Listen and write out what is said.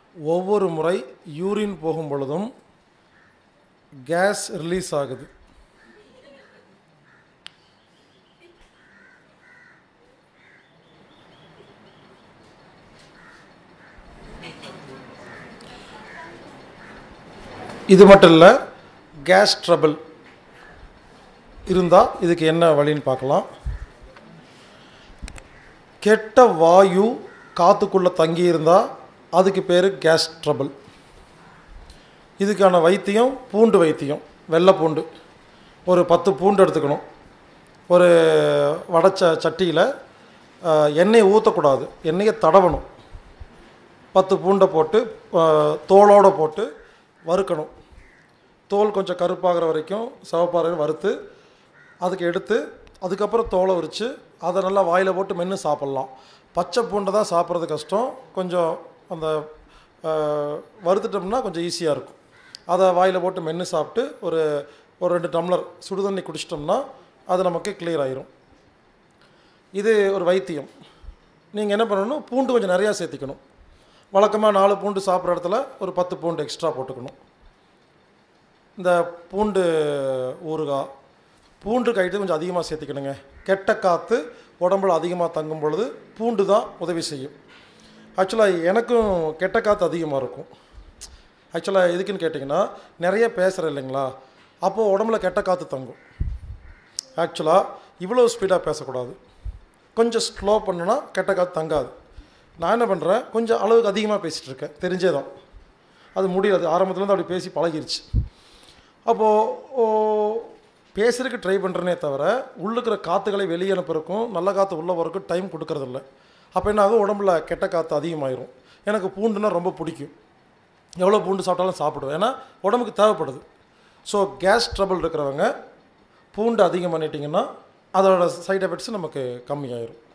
ஒவ்வொரு முறை யூரின் போகும் பொழுதும் கேஸ் ரிலீஸ் ஆகுது இது மட்டும் இல்லை கேஸ் ட்ரபிள் இருந்தால் இதுக்கு என்ன வழின்னு பார்க்கலாம் கெட்ட வாயு காற்றுக்குள்ளே தங்கி இருந்தால் அதுக்கு பேர் கேஸ் ட்ரபிள் இதுக்கான வைத்தியம் பூண்டு வைத்தியம் வெள்ளை பூண்டு ஒரு பத்து பூண்டு எடுத்துக்கணும் ஒரு வடச்ச சட்டியில் எண்ணெயை ஊற்றக்கூடாது எண்ணெயை தடவணும் பத்து பூண்டை போட்டு அஹ், தோலோடு போட்டு வறுக்கணும் தோல் கொஞ்சம் கருப்பாகிற வரைக்கும் சிவப்பாகிற வறுத்து அதுக்கு எடுத்து அதுக்கப்புறம் தோலை உரித்து அதை நல்லா வாயில் போட்டு மென்று சாப்பிட்லாம் பச்சை பூண்டை தான் சாப்பிட்றது கஷ்டம் கொஞ்சம் அந்த அஹ், வறுத்துட்டோம்னா கொஞ்சம் ஈஸியாக இருக்கும் அதை வாயில் போட்டு மென்று சாப்பிட்டு ஒரு ஒரு ரெண்டு டம்ளர் சுடுதண்ணி குடிச்சிட்டோம்னா அது நமக்கு கிளியர் ஆயிரும் இது ஒரு வைத்தியம் நீங்கள் என்ன பண்ணணும் பூண்டு கொஞ்சம் நிறையா சேர்த்திக்கணும் வழக்கமாக நாலு பூண்டு சாப்பிட்ற இடத்துல ஒரு பத்து பூண்டு எக்ஸ்ட்ரா போட்டுக்கணும் இந்த பூண்டு ஊறுகாய் பூண்டு கைட்டு கொஞ்சம் அதிகமாக சேர்த்திக்கணுங்க கெட்ட காற்று உடம்புல அதிகமாக தங்கும் பொழுது பூண்டு தான் உதவி செய்யும் ஆக்சுவலாக எனக்கும் கெட்ட காற்று அதிகமாக இருக்கும் ஆக்சுவலாக எதுக்குன்னு கேட்டிங்கன்னா நிறைய பேசுகிறேன் இல்லைங்களா அப்போது உடம்புல கெட்ட காற்று தங்கும் ஆக்சுவலாக இவ்வளோ ஸ்பீடாக பேசக்கூடாது கொஞ்சம் ஸ்லோ பண்ணுனா கெட்ட காற்று தங்காது நான் என்ன பண்ணுறேன் கொஞ்சம் அளவுக்கு அதிகமாக பேசிகிட்டு இருக்கேன் தெரிஞ்சே தான் அது முடியாது ஆரம்பத்துலேருந்து அப்படி பேசி பழகிருச்சு அப்போது பேசுறதுக்கு ட்ரை பண்ணுறனே தவிர உள்ளுக்கிற காற்றுகளை வெளியே அனுப்புறதுக்கும் நல்ல காற்று உள்ள வரக்கும் டைம் கொடுக்கறதில்ல அப்போ என்ன ஆகும் உடம்புல கெட்ட காற்று அதிகமாயிரும் எனக்கு பூண்டுனா ரொம்ப பிடிக்கும் எவ்வளோ பூண்டு சாப்பிட்டாலும் சாப்பிடுவேன் ஏன்னா உடம்புக்கு தேவைப்படுது ஸோ கேஸ் ட்ரபிள் இருக்கிறவங்க பூண்டு அதிகம் பண்ணிட்டீங்கன்னா அதோட சைடு எஃபெக்ட்ஸ் நமக்கு கம்மியாயிரும்